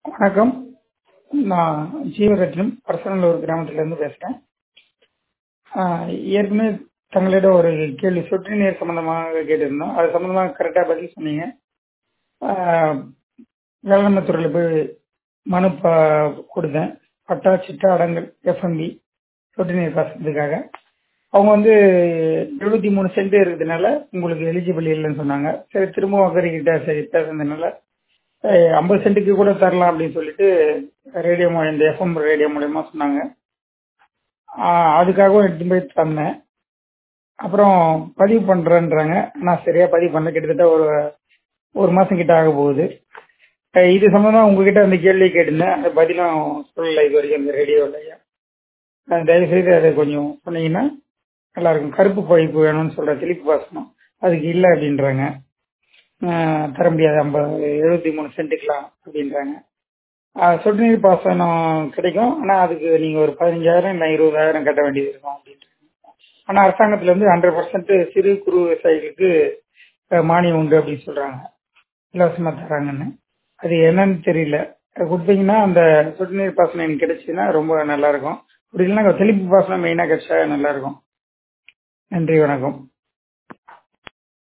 வணக்கம் நான் ஜீவரத்னம் அரசநல்லூர் கிராமத்திலேருந்து பேசுகிறேன் ஏற்கனவே தங்களிடம் ஒரு கேள்வி சொட்டு நீர் சம்மந்தமாக கேட்டிருந்தோம் அது சம்மந்தமாக கரெக்டாக பதில் சொன்னீங்க வேளாண்மைத்துறையில் போய் மனு ப கொடுத்தேன் பட்டா சிட்டா அடங்கல் எஃப்எம்பி சொட்டு நீர் பாசனத்துக்காக அவங்க வந்து எழுபத்தி மூணு சென்ட் இருக்கிறதுனால உங்களுக்கு எலிஜிபிள் இல்லைன்னு சொன்னாங்க சரி திரும்பவும் அக்கறிக்கிட்ட சரி பேசுனதுனால ஐம்பது சென்ட்டுக்கு கூட தரலாம் அப்படின்னு சொல்லிட்டு ரேடியோ மூலம் இந்த எஃப்எம் ரேடியோ மூலயமா சொன்னாங்க அதுக்காகவும் எடுத்து போய் தந்தேன் அப்புறம் பதிவு பண்ணுறேன்றாங்க ஆனால் சரியாக பதிவு பண்ண கிட்டத்தட்ட ஒரு ஒரு மாதம் கிட்ட ஆக போகுது இது சம்மந்தமாக உங்ககிட்ட அந்த கேள்வி கேட்டிருந்தேன் அந்த பதிலும் சொல்லலை இது வரைக்கும் அந்த ரேடியோவில் தயவுசெய்து அதை கொஞ்சம் சொன்னீங்கன்னா நல்லாயிருக்கும் கருப்பு பைப்பு வேணும்னு சொல்கிற தெளிப்பு பாசனம் அதுக்கு இல்லை அப்படின்றாங்க தர முடியாது ஐம்பது எழுபத்தி மூணு சென்ட்டுக்கலாம் அப்படின்றாங்க சொட்டு நீர் பாசனம் கிடைக்கும் ஆனால் அதுக்கு நீங்கள் ஒரு பதினஞ்சாயிரம் இல்லை இருபதாயிரம் கட்ட வேண்டியது இருக்கும் அப்படின்றாங்க ஆனால் அரசாங்கத்தில் வந்து ஹண்ட்ரட் பர்சன்ட் சிறு குறு விவசாயிகளுக்கு மானியம் உண்டு அப்படின்னு சொல்கிறாங்க இலவசமாக தராங்கன்னு அது என்னன்னு தெரியல கொடுத்தீங்கன்னா அந்த சொட்டு நீர் பாசனம் எனக்கு கிடைச்சின்னா ரொம்ப நல்லாயிருக்கும் அப்படி இல்லைன்னா தெளிப்பு பாசனம் மெயினாக கிடைச்சா நல்லாயிருக்கும் நன்றி வணக்கம்